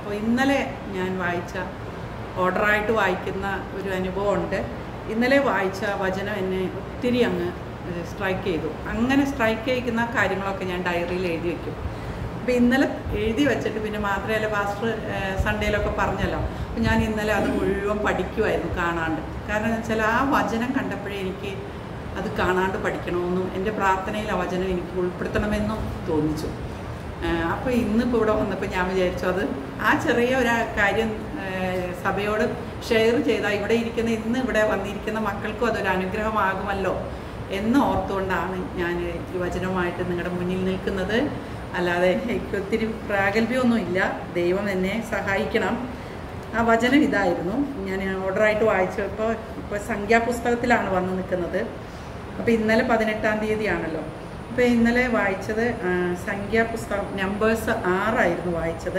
അപ്പോൾ ഇന്നലെ ഞാൻ വായിച്ച ഓർഡറായിട്ട് വായിക്കുന്ന ഒരു അനുഭവമുണ്ട് ഇന്നലെ വായിച്ച വചനം എന്നെ ഒത്തിരി അങ്ങ് സ്ട്രൈക്ക് ചെയ്തു അങ്ങനെ സ്ട്രൈക്ക് ചെയ്യിക്കുന്ന കാര്യങ്ങളൊക്കെ ഞാൻ ഡയറിയിൽ എഴുതി വെക്കും അപ്പോൾ ഇന്നലെ എഴുതി വെച്ചിട്ട് പിന്നെ മാത്രമല്ല പാസ്റ്റർ സൺഡേയിലൊക്കെ പറഞ്ഞല്ലോ അപ്പോൾ ഞാൻ ഇന്നലെ അത് മുഴുവൻ പഠിക്കുമായിരുന്നു കാണാണ്ട് കാരണം എന്ന് വെച്ചാൽ ആ വചനം കണ്ടപ്പോഴേ എനിക്ക് അത് കാണാണ്ട് പഠിക്കണമെന്നും എൻ്റെ പ്രാർത്ഥനയിൽ ആ വചനം എനിക്ക് ഉൾപ്പെടുത്തണമെന്നും തോന്നിച്ചു അപ്പോൾ ഇന്നിപ്പോൾ ഇവിടെ വന്നപ്പോൾ ഞാൻ വിചാരിച്ചു അത് ആ ചെറിയ ഒരു കാര്യം ആ, സഭയോട് ഷെയർ ചെയ്താൽ ഇവിടെ ഇരിക്കുന്ന ഇന്ന് ഇവിടെ വന്നിരിക്കുന്ന മക്കൾക്കും അതൊരു അനുഗ്രഹമാകുമല്ലോ എന്ന് ഓർത്തുകൊണ്ടാണ് ഞാൻ ഈ വചനവുമായിട്ട് നിങ്ങളുടെ മുന്നിൽ നിൽക്കുന്നത് അല്ലാതെ എനിക്ക് ഒത്തിരി പ്രാഗൽഭ്യമൊന്നും ഇല്ല ദൈവം എന്നെ സഹായിക്കണം ആ വചനം ഇതായിരുന്നു ഞാൻ ഓർഡറായിട്ട് വായിച്ചപ്പോൾ ഇപ്പോൾ സംഖ്യാപുസ്തകത്തിലാണ് വന്ന് നിൽക്കുന്നത് അപ്പോൾ ഇന്നലെ പതിനെട്ടാം തീയതിയാണല്ലോ അപ്പോൾ ഇന്നലെ വായിച്ചത് ആ, സംഖ്യാപുസ്തകം നമ്പേഴ്സ് ആറായിരുന്നു വായിച്ചത്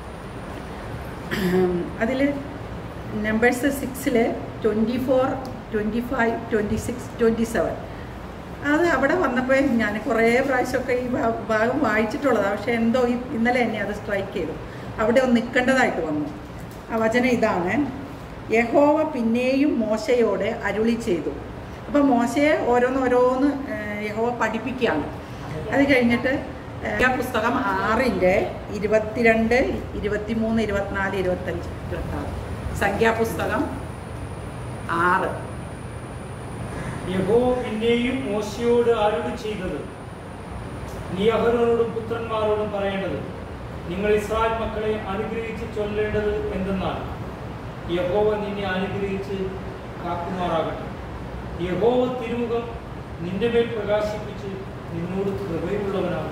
അതിൽ നമ്പേഴ്സ് സിക്സിൽ twenty four twenty five twenty six twenty seven അത് അവിടെ വന്നപ്പോൾ ഞാൻ കുറേ പ്രാവശ്യമൊക്കെ ഈ ഭാ- ഭാഗം വായിച്ചിട്ടുള്ളതാണ് പക്ഷേ എന്തോ ഈ ഇന്നലെ എന്നെ അത് സ്ട്രൈക്ക് ചെയ്തു അവിടെ ഒന്ന് നിൽക്കേണ്ടതായിട്ട് വന്നു ആ വചനം ഇതാണ് യഹോവ പിന്നെയും മോശയോട് അരുളി ചെയ്തു അപ്പം മോശയെ ഓരോന്ന് ഓരോന്ന് ഏഹ്, യഹോവ പഠിപ്പിക്കുകയാണ് അത് കഴിഞ്ഞിട്ട് ഏഹ്, പുസ്തകം ആറിൻ്റെ ഇരുപത്തിരണ്ട് ഇരുപത്തിമൂന്ന് ഇരുപത്തിനാല് ഇരുപത്തഞ്ച് ഇരുപത്താറ് സംഖ്യാപുസ്തകം ആറ് യഹോ പിന്നെയും മോശയോട് അരുളി ചെയ്തത് നീ അഹരോനോടും പുത്രന്മാരോടും പറയേണ്ടത് നിങ്ങൾ ഇസ്രായേൽ മക്കളെ അനുഗ്രഹിച്ച് ചൊല്ലേണ്ടത് എന്തെന്നാൽ യഹോവ നിന്നെ അനുഗ്രഹിച്ച് കാക്കുമാറാകട്ടെ യഹോവ തിരുമുഖം നിന്റെ മേൽ പ്രകാശിപ്പിച്ച് നിന്നോട് കൃപയുള്ളവനാകും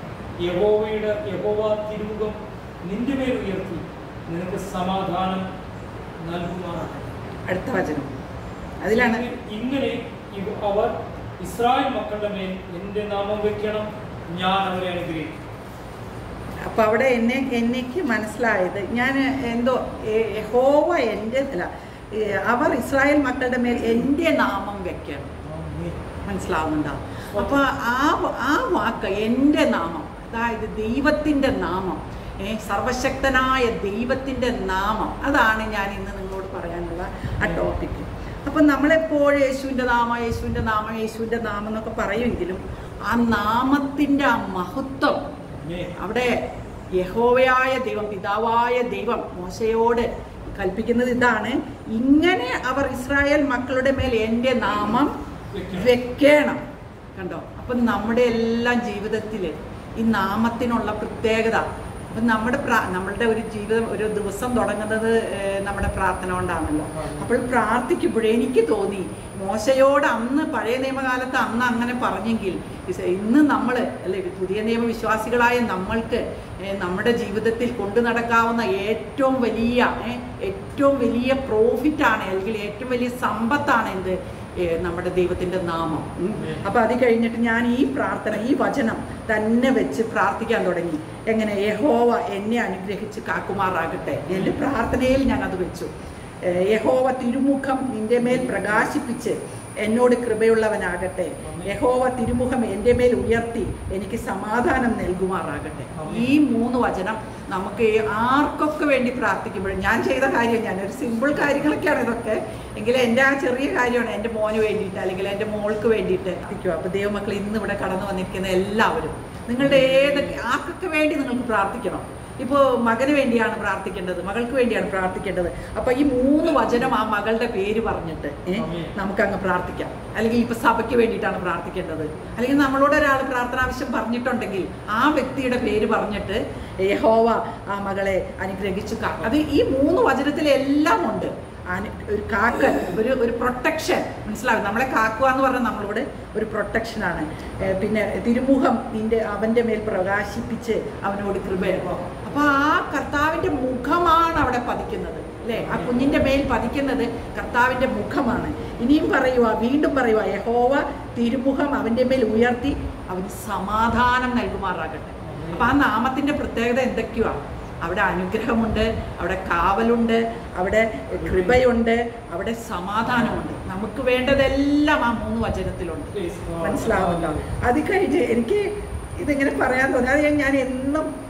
യഹോവയുടെ യഹോവ തിരുമുഖം നിന്റെ മേൽ ഉയർത്തി നിനക്ക് സമാധാനം നൽകുമാറാകട്ടെ അടുത്ത വചനം അതിലാണ് ഇങ്ങനെ ഇവ- അവർ ഇസ്രായേൽ മക്കളുടെ മേൽ എന്റെ നാമം വെക്കണം ഞാൻ അവരെ അനുഗ്രഹിക്കും അപ്പം അവിടെ എന്നെ എനിക്ക് മനസ്സിലായത് ഞാൻ എന്തോ എ- യഹോവ എൻ്റെ അല്ല ഏ, അവർ ഇസ്രായേൽ മക്കളുടെ മേൽ എൻ്റെ നാമം വെക്കണം മനസ്സിലാവുന്നുണ്ടോ അപ്പോൾ ആ ആ വാക്ക് എൻ്റെ നാമം അതായത് ദൈവത്തിൻ്റെ നാമം ഏ സർവശക്തനായ ദൈവത്തിൻ്റെ നാമം അതാണ് ഞാൻ ഇന്ന് നിങ്ങളോട് പറയാനുള്ള ആ ടോപ്പിക്ക് അപ്പം നമ്മളെപ്പോഴും യേശുവിൻ്റെ നാമം യേശുവിൻ്റെ നാമം യേശുവിൻ്റെ നാമം എന്നൊക്കെ പറയുമെങ്കിലും ആ നാമത്തിൻ്റെ ആ മഹത്വം അവിടെ യഹോവയായ ദൈവം പിതാവായ ദൈവം മോശയോട് കൽപ്പിക്കുന്നത് ഇതാണ് ഇങ്ങനെ അവർ ഇസ്രായേൽ മക്കളുടെ മേൽ എൻ്റെ നാമം വെക്കണം കണ്ടോ അപ്പം നമ്മുടെ എല്ലാം ജീവിതത്തിൽ ഈ നാമത്തിനുള്ള പ്രത്യേകത അപ്പം നമ്മുടെ പ്രാ നമ്മളുടെ ഒരു ജീവിതം ഒരു ദിവസം തുടങ്ങുന്നത് ഏഹ്, നമ്മുടെ പ്രാർത്ഥന കൊണ്ടാണല്ലോ അപ്പോൾ പ്രാർത്ഥിക്കുമ്പോഴേ എനിക്ക് തോന്നി മോശയോട് അന്ന് പഴയ നിയമകാലത്ത് അന്ന് അങ്ങനെ പറഞ്ഞെങ്കിൽ ഇസ് ഇന്ന് നമ്മൾ അല്ലെ പുതിയ നിയമവിശ്വാസികളായ നമ്മൾക്ക് ഏഹ്, നമ്മുടെ ജീവിതത്തിൽ കൊണ്ടു നടക്കാവുന്ന ഏറ്റവും വലിയ ഏഹ്, ഏറ്റവും വലിയ പ്രോഫിറ്റാണ് അല്ലെങ്കിൽ ഏറ്റവും വലിയ സമ്പത്താണ് എന്ത് ഏഹ്, നമ്മുടെ ദൈവത്തിൻ്റെ നാമം ഉം. അപ്പോൾ അത് കഴിഞ്ഞിട്ട് ഞാൻ ഈ പ്രാർത്ഥന ഈ വചനം തന്നെ വെച്ച് പ്രാർത്ഥിക്കാൻ തുടങ്ങി എങ്ങനെ യഹോവ എന്നെ അനുഗ്രഹിച്ച് കാക്കുമാറാകട്ടെ എൻ്റെ പ്രാർത്ഥനയിൽ ഞാൻ അത് വെച്ചു ഏഹ്, യഹോവ തിരുമുഖം നിന്റെ മേൽ പ്രകാശിപ്പിച്ച് എന്നോട് കൃപയുള്ളവനാകട്ടെ യഹോവ തിരുമുഖം എൻ്റെ മേൽ ഉയർത്തി എനിക്ക് സമാധാനം നൽകുമാറാകട്ടെ ഈ മൂന്ന് വചനം നമുക്ക് ആർക്കൊക്കെ വേണ്ടി പ്രാർത്ഥിക്കുമ്പോഴും ഞാൻ ചെയ്ത കാര്യം ഞാൻ ഒരു സിമ്പിൾ കാര്യങ്ങളൊക്കെയാണ് ഇതൊക്കെ എങ്കിലും എൻ്റെ ആ ചെറിയ കാര്യമാണ് എൻ്റെ മോന് വേണ്ടിയിട്ട് അല്ലെങ്കിൽ എൻ്റെ മോൾക്ക് വേണ്ടിയിട്ട് പ്രാർത്ഥിക്കുക അപ്പോൾ ദൈവമക്കൾ ഇന്ന് ഇവിടെ കടന്നു വന്നിരിക്കുന്ന എല്ലാവരും നിങ്ങളുടെ ഏതൊക്കെ ആർക്കൊക്കെ വേണ്ടി നിങ്ങൾക്ക് പ്രാർത്ഥിക്കണം ഇപ്പോൾ മകന് വേണ്ടിയാണ് പ്രാർത്ഥിക്കേണ്ടത് മകൾക്ക് വേണ്ടിയാണ് പ്രാർത്ഥിക്കേണ്ടത് അപ്പോൾ ഈ മൂന്ന് വചനം ആ മകളുടെ പേര് പറഞ്ഞിട്ട് ഏ, നമുക്കങ്ങ് പ്രാർത്ഥിക്കാം അല്ലെങ്കിൽ ഇപ്പൊ സഭയ്ക്ക് വേണ്ടിയിട്ടാണ് പ്രാർത്ഥിക്കേണ്ടത് അല്ലെങ്കിൽ നമ്മളോട് ഒരാൾ പ്രാർത്ഥന ആവശ്യം പറഞ്ഞിട്ടുണ്ടെങ്കിൽ ആ വ്യക്തിയുടെ പേര് പറഞ്ഞിട്ട് യഹോവ ആ മകളെ അനുഗ്രഹിച്ചു കാ അത് ഈ മൂന്ന് വചനത്തിലെല്ലാം ഉണ്ട് അനു- ഒരു കാക്കൽ ഒരു ഒരു പ്രൊട്ടക്ഷൻ മനസ്സിലാവും നമ്മളെ കാക്കുക എന്ന് പറഞ്ഞാൽ നമ്മളോട് ഒരു പ്രൊട്ടക്ഷനാണ് പിന്നെ തിരുമുഖം നിന്റെ അവൻ്റെ മേൽ പ്രകാശിപ്പിച്ച് അവനോട് കൃപയോ അപ്പോൾ ആ കർത്താവിൻ്റെ മുഖമാണ് അവിടെ പതിക്കുന്നത് അല്ലേ ആ കുഞ്ഞിൻ്റെ മേൽ പതിക്കുന്നത് കർത്താവിൻ്റെ മുഖമാണ് ഇനിയും പറയുക വീണ്ടും പറയുക യഹോവ തിരുമുഖം അവൻ്റെ മേൽ ഉയർത്തി അവന് സമാധാനം നൽകുമാറാകട്ടെ അപ്പം ആ നാമത്തിൻ്റെ പ്രത്യേകത എന്തൊക്കെയാണ് അവിടെ അനുഗ്രഹമുണ്ട് അവിടെ കാവലുണ്ട് അവിടെ കൃപയുണ്ട് അവിടെ സമാധാനമുണ്ട് നമുക്ക് വേണ്ടതെല്ലാം ആ മൂന്ന് വചനത്തിലുണ്ട് മനസ്സിലാവുന്നുണ്ടോ അത് കഴിഞ്ഞ് എനിക്ക് ഇതിങ്ങനെ പറയാൻ തോന്നി അത് ഞാൻ- ഞാൻ എന്നും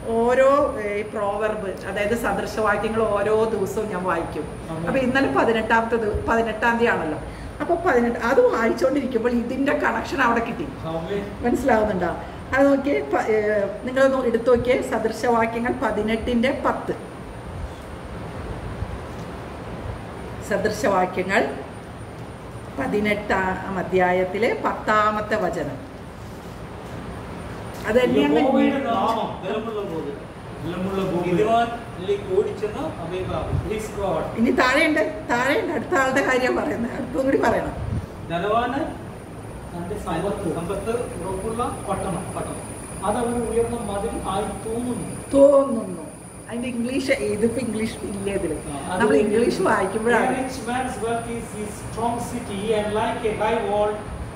ഓരോ പ്രോവർബ് അതായത് സദൃശവാക്യങ്ങൾ ഓരോ ദിവസവും ഞാൻ വായിക്കും ആമേൻ. അപ്പൊ ഇന്നലെ പതിനെട്ടാമത്തെ ദിവ- പതിനെട്ടാം തീയതി ആണല്ലോ അപ്പൊ പതിനെട്ട് അത് വായിച്ചുകൊണ്ടിരിക്കുമ്പോൾ ഇതിന്റെ കണക്ഷൻ അവിടെ കിട്ടി ആമേൻ. മനസ്സിലാവുന്നുണ്ടോ അത് നോക്കിയേ പ- ഏർ നിങ്ങളൊന്ന് എടുത്തു നോക്കിയേ സദൃശവാക്യങ്ങൾ പതിനെട്ടിന്റെ പത്ത് സദൃശവാക്യങ്ങൾ പതിനെട്ടാം അധ്യായത്തിലെ പത്താമത്തെ വചനം അത് തന്നെയാണ് യഹോവയുടെ നാമം ബലമുള്ള പോത് ബലമുള്ള ഭൂമി നീതിമാനിലേക്ക് ഓടിച്ചെന്ന് അമേബാകും Please God. ഇനി താഴെയുണ്ട് താഴെയുണ്ട് അടുത്ത ആളുടെ കാര്യം പറയുന്നത് അടുത്തും കൂടി പറയണം ധനവാന് തന്റെ സമ്പത്ത് സമ്പത്ത് ഉറപ്പുള്ള പട്ടണം പട്ടണം അത് അവന് ഉയർന്ന മതിൽ ആയി തോന്നുന്നു തോന്നുന്നു അതിന്റെ ഇംഗ്ലീഷ് ഇതിപ്പോ ഇംഗ്ലീഷ് ഇല്ല ഇതില് അത് നമ്മൾ ഇംഗ്ലീഷ് A വായിക്കുമ്പോഴാണ് rich man's wealth is his strong city and like a high wall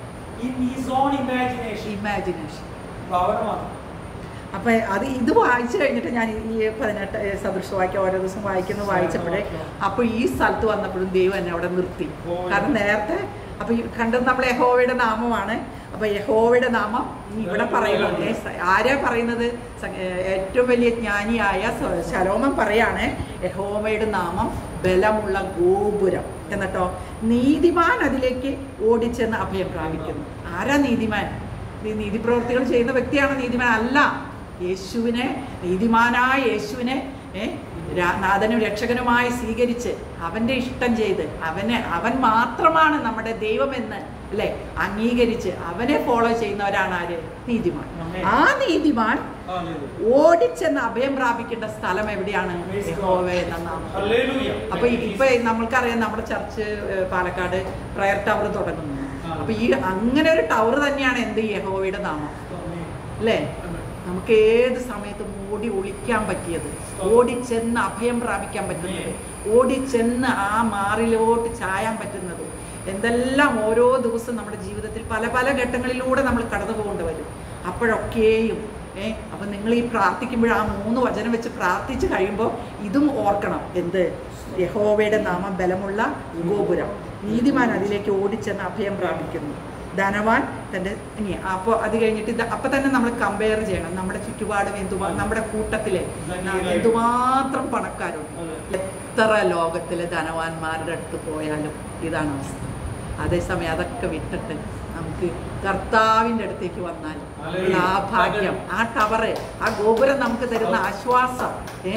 in his own imagination. Imagination ഭവനമാണ് അപ്പൊ അത് ഇത് വായിച്ചു കഴിഞ്ഞിട്ട് ഞാൻ ഈ പതിനെട്ട് ഏ, സദൃശവാക്യം ഓരോ ദിവസം വായിക്കുന്ന വായിച്ചപ്പോഴേ അപ്പൊ ഈ സ്ഥലത്ത് വന്നപ്പോഴും ദൈവം എന്നെ അവിടെ നിർത്തി ഓ. കാരണം നേരത്തെ അപ്പൊ ഈ കണ്ടത് നമ്മൾ യഹോവയുടെ നാമമാണ് അപ്പൊ യഹോവയുടെ നാമം ഇവിടെ പറയുന്നത് ഏ, സ- ആരാ പറയുന്നത് സ- ഏ, ഏറ്റവും വലിയ ജ്ഞാനിയായ സ- ശലോമൻ പറയാണ് യഹോവയുടെ നാമം ബലമുള്ള ഗോപുരം എന്നിട്ടോ നീതിമാൻ അതിലേക്ക് ഓടിച്ചെന്ന് അഭയം പ്രാപിക്കുന്നു ആരാ നീതിമാൻ ഈ നീതിപ്രവൃത്തികൾ ചെയ്യുന്ന വ്യക്തിയാണ് നീതിമാൻ അല്ല യേശുവിനെ നീതിമാനായ യേശുവിനെ ഏ, രാ- നാഥനും രക്ഷകനുമായി സ്വീകരിച്ച് അവൻ്റെ ഇഷ്ടം ചെയ്ത് അവനെ അവൻ മാത്രമാണ് നമ്മുടെ ദൈവമെന്ന് അല്ലേ അംഗീകരിച്ച് അവനെ ഫോളോ ചെയ്യുന്നവരാണ് ആര് നീതിമാൻ ആമേൻ. ആ നീതിമാൻ Hallelujah. ഓടിച്ചെന്ന് അഭയം പ്രാപിക്കേണ്ട സ്ഥലം എവിടെയാണ് Praise God. യഹോവ എന്ന നാമം Hallelujah. അപ്പൊ ഈ- ഇപ്പൊ നമ്മൾക്കറിയാം നമ്മുടെ ചർച്ച് ഏഹ്, പാലക്കാട് പ്രയർ ടവർ തുടങ്ങുന്നു ആ. അപ്പൊ ഈ അങ്ങനെ ഒരു ടവർ തന്നെയാണ് എന്ത് ഈ യഹോവയുടെ നാമം ആമേൻ. അല്ലേ നമുക്ക് ഏത് സമയത്തും ഓടി ഒളിക്കാൻ പറ്റിയത് ഓടിച്ചെന്ന് അഭയം പ്രാപിക്കാൻ പറ്റുന്നത് ഓടിച്ചെന്ന് ആ മാറിലോട്ട് ചായാൻ പറ്റുന്നത് എന്തെല്ലാം ഓരോ ദിവസവും നമ്മുടെ ജീവിതത്തിൽ പല പല ഘട്ടങ്ങളിലൂടെ നമ്മൾ കടന്നു പോകേണ്ടി വരും അപ്പോഴൊക്കെയും ഏ അപ്പം നിങ്ങൾ ഈ പ്രാർത്ഥിക്കുമ്പോൾ ആ മൂന്ന് വചനം വെച്ച് പ്രാർത്ഥിച്ച് കഴിയുമ്പോൾ ഇതും ഓർക്കണം എന്ത് യഹോവയുടെ നാമം ബലമുള്ള ഗോപുരം നീതിമാൻ അതിലേക്ക് ഓടിച്ചെന്ന് അഭയം പ്രാപിക്കുന്നു ധനവാൻ തൻ്റെ ഇനി അപ്പോൾ അത് കഴിഞ്ഞിട്ട് ഇത് അപ്പം തന്നെ നമ്മൾ കമ്പയർ ചെയ്യണം നമ്മുടെ ചുറ്റുപാടും എന്തുമാ നമ്മുടെ കൂട്ടത്തിലെ എന്തുമാത്രം പണക്കാരുണ്ട് അതെ. എത്ര ലോകത്തിലെ ധനവാന്മാരുടെ അടുത്ത് പോയാലും ഇതാണ് അവസ്ഥ അതേസമയം അതൊക്കെ വിട്ടിട്ട് നമുക്ക് കർത്താവിൻ്റെ അടുത്തേക്ക് വന്നാൽ ഉള്ള ആ ഭാഗ്യം ആ ടവറ് ആ ഗോപുരം നമുക്ക് തരുന്ന ആശ്വാസം ഏ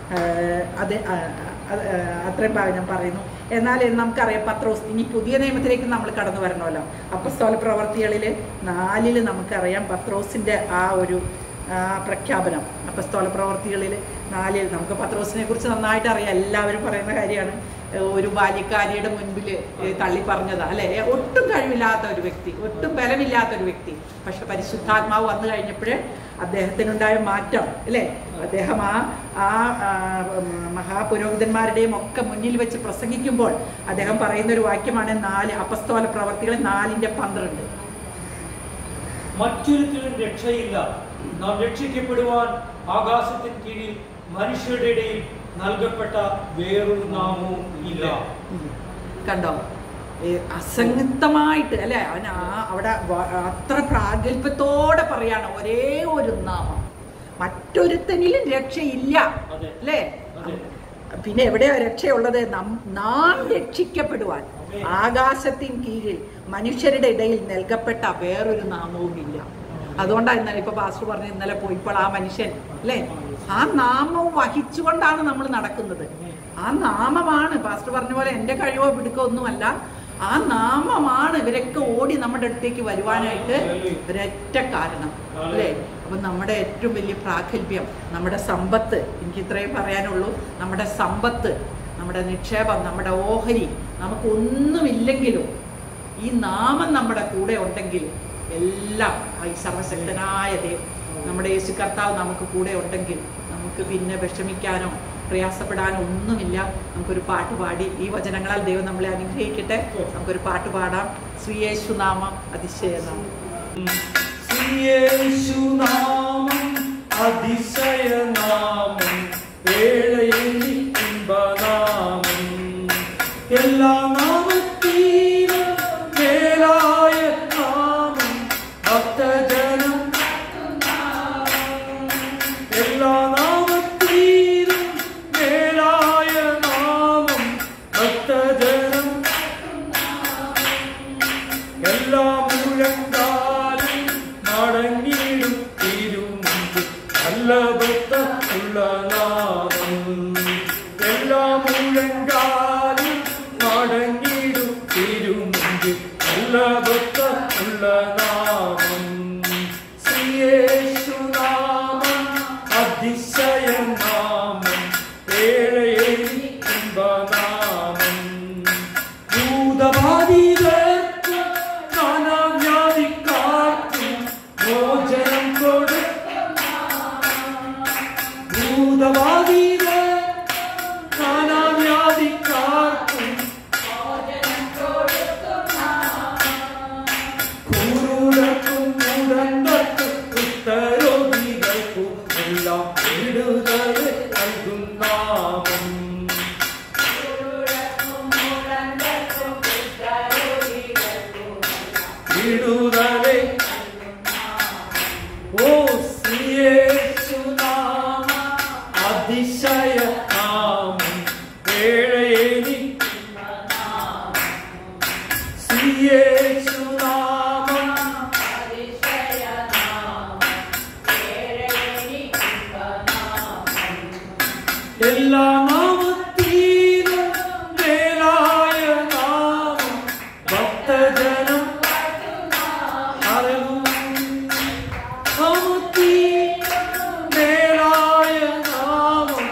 ഏഹ് അത് ആ, അത് ആ, അത്രയും ഭാഗം ഞാൻ പറയുന്നു എന്നാൽ നമുക്കറിയാം പത്രോസ് ഇനി പുതിയ നിയമത്തിലേക്ക് നമ്മൾ കടന്നു വരണമല്ലോ അപ്പസ്തോല പ്രവർത്തികളിൽ നാലിൽ നമുക്കറിയാം പത്രോസിൻ്റെ ആ ഒരു ആ, പ്രഖ്യാപനം അപ്പസ്തോല പ്രവർത്തികളിൽ നാലിൽ നമുക്ക് പത്രോസിനെ കുറിച്ച് നന്നായിട്ട് അറിയാം എല്ലാവരും പറയുന്ന കാര്യമാണ് ഏഹ് ഒരു ബാല്യക്കാരിയുടെ മുൻപിൽ തള്ളി പറഞ്ഞതാ അല്ലെ ഒട്ടും കഴിവില്ലാത്ത ഒരു വ്യക്തി ഒട്ടും ബലമില്ലാത്ത ഒരു വ്യക്തി പക്ഷെ പരിശുദ്ധാത്മാവ് വന്നു കഴിഞ്ഞപ്പോഴേ അദ്ദേഹത്തിനുണ്ടായ മാറ്റം അല്ലേ അദ്ദേഹം ആ ആ ആ, ഉം, മഹാപുരോഹിതന്മാരുടെയും ഒക്കെ മുന്നിൽ വെച്ച് പ്രസംഗിക്കുമ്പോൾ അദ്ദേഹം പറയുന്ന ഒരു വാക്യമാണ് നാല് അപസ്തോല പ്രവർത്തികൾ നാലിന്റെ പന്ത്രണ്ട് മറ്റൊരുത്തിനും രക്ഷയില്ല നാം രക്ഷിക്കപ്പെടുവാൻ ആകാശത്തിന് കീഴിൽ മനുഷ്യരുടെ ഇടയിൽ നൽകപ്പെട്ട വേറൊരു നാമവും ഇല്ല ഉം. കണ്ടോ ഏ, അസംഗിതമായിട്ട് അല്ലെ അവൻ ആ അവിടെ വ- അത്ര പ്രാഗൽഭ്യത്തോടെ പറയാണ് ഒരേ ഒരു നാമം മറ്റൊരുത്തനിലും രക്ഷയില്ല അതെ. അല്ലേ അതെ. പിന്നെ എവിടെയാ രക്ഷയുള്ളത് നം- നാം രക്ഷിക്കപ്പെടുവാൻ അതെ. ആകാശത്തിൻ കീഴിൽ മനുഷ്യരുടെ ഇടയിൽ നൽകപ്പെട്ട വേറൊരു നാമവും ഇല്ല അതുകൊണ്ടാണ് ഇന്നലെ ഇപ്പൊ പാസ്റ്റർ പറഞ്ഞു ഇന്നലെ പോയിപ്പോൾ ആ മനുഷ്യൻ അല്ലേ ആ നാമം വഹിച്ചുകൊണ്ടാണ് നമ്മൾ നടക്കുന്നത് ആ നാമമാണ് പാസ്റ്റർ പറഞ്ഞ പോലെ എൻ്റെ കഴിവോ പിടുക്കോ ഒന്നുമല്ല ആ നാമമാണ് ഇവരൊക്കെ ഓടി നമ്മുടെ അടുത്തേക്ക് വരുവാനായിട്ട് ഒരൊറ്റ കാരണം അല്ലേ അപ്പൊ നമ്മുടെ ഏറ്റവും വലിയ പ്രാഗൽഭ്യം നമ്മുടെ സമ്പത്ത് എനിക്ക് ഇത്രയും പറയാനുള്ളൂ നമ്മുടെ സമ്പത്ത് നമ്മുടെ നിക്ഷേപം നമ്മുടെ ഓഹരി നമുക്കൊന്നുമില്ലെങ്കിലും ഈ നാമം നമ്മുടെ കൂടെ ഉണ്ടെങ്കിൽ എല്ലാം ആ ഈ സർവശക്തനായ ദൈവം നമ്മുടെ യേശു കർത്താവ് നമുക്ക് കൂടെ ഉണ്ടെങ്കിൽ നമുക്ക് പിന്നെ വിഷമിക്കാനോ പ്രയാസപ്പെടാനോ ഒന്നുമില്ല നമുക്കൊരു പാട്ട് പാടി ഈ വചനങ്ങളാൽ ദൈവം നമ്മളെ അനുഗ്രഹിക്കട്ടെ നമുക്കൊരു പാട്ട് പാടാം ശ്രീയേശു നാമം അതിശയനാമം യേശുനാമം അതിശയനാമം വേളയിൽ ഇമ്പനാമം എല്ലാ നാമത്തിലും മേലായ നാമം ഭക്തജനം എല്ലാ എല്ലാ നാമത്തിലും മേലായ നാമം ഭക്തജനം മേലായ നാമം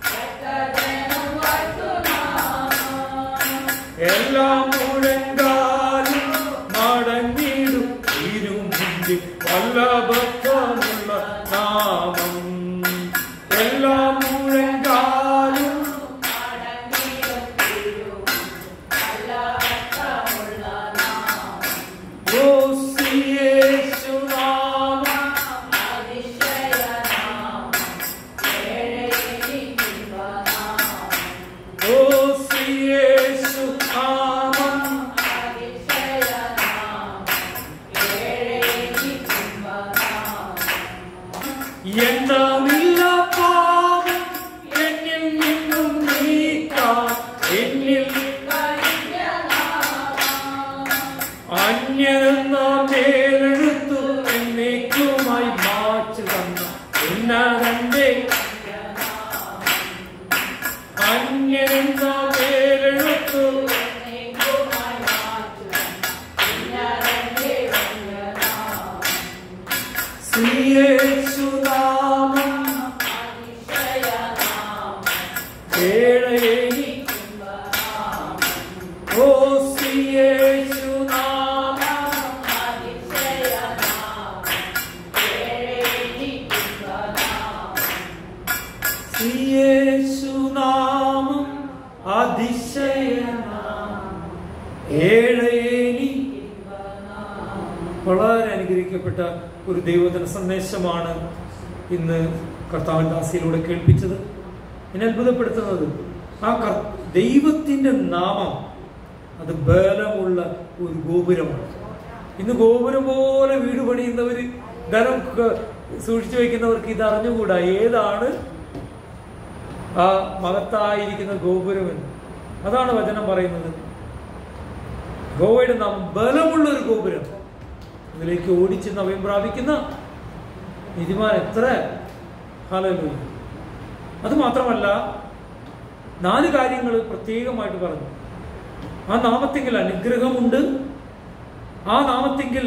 എല്ലാം മുഴങ്കാലും മടങ്ങിടും ഇരുമുമ്പിൽ വല്ലഭത്വമുള്ള നാമം എല്ലാം മുഴങ്കാലും യേശുനാമം യേശുനാമം എന്തമില്ല പാപം എന്നിൽ നിന്നും നീക്കാം എന്നിൽ അന്യരെന്ന മേലെടുത്തു എന്നേക്കുമായി മാച്ചു തന്ന ഉന്നതന്റെ അന്യരെന്ന മേലെടുത്തു ശ്രീയേശുനാമം ഏഴേനി ഓ ശ്രീയേശുനാമം ശ്രീയേശുനാമം അതിശയനാമം ഏഴേനി വളരെ അനുഗ്രഹിക്കപ്പെട്ട ഒരു ദൈവത്തിന് സന്ദേശമാണ് ഇന്ന് കർത്താവൻ ദാസിയിലൂടെ കേൾപ്പിച്ചത് എന്നെ അത്ഭുതപ്പെടുത്തുന്നത് ആ കർ- ദൈവത്തിന്റെ നാമം അത് ബലമുള്ള ഒരു ഗോപുരമാണ് ഇന്ന് ഗോപുരം പോലെ വീട് പണിയുന്നവര് ധനം ക- സൂക്ഷിച്ചു വെക്കുന്നവർക്ക് ഇത് അറിഞ്ഞുകൂടാ ഏതാണ് ആ മഹത്തായിരിക്കുന്ന ഗോപുരമെന്ന് അതാണ് വചനം പറയുന്നത് ഗോവയുടെ നാം ബലമുള്ള ഒരു ഗോപുരം അതിലേക്ക് ഓടിച്ചെന്ന് അഭയം പ്രാപിക്കുന്ന നീതിമാൻ എത്ര ഹലോ അത് മാത്രമല്ല നാല് കാര്യങ്ങൾ പ്രത്യേകമായിട്ട് പറഞ്ഞു ആ നാമത്തെങ്കിൽ അനുഗ്രഹമുണ്ട് ആ നാമത്തെങ്കിൽ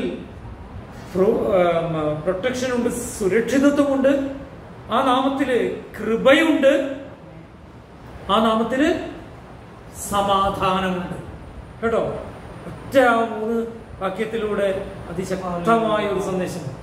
പ്രൊട്ടക്ഷൻ ഉണ്ട് സുരക്ഷിതത്വമുണ്ട് ആ നാമത്തില് കൃപയുണ്ട് ആ നാമത്തില് സമാധാനമുണ്ട് കേട്ടോ ഒറ്റ ആ മൂന്ന് വാക്യത്തിലൂടെ അതിശക്തമായ ഒരു സന്ദേശം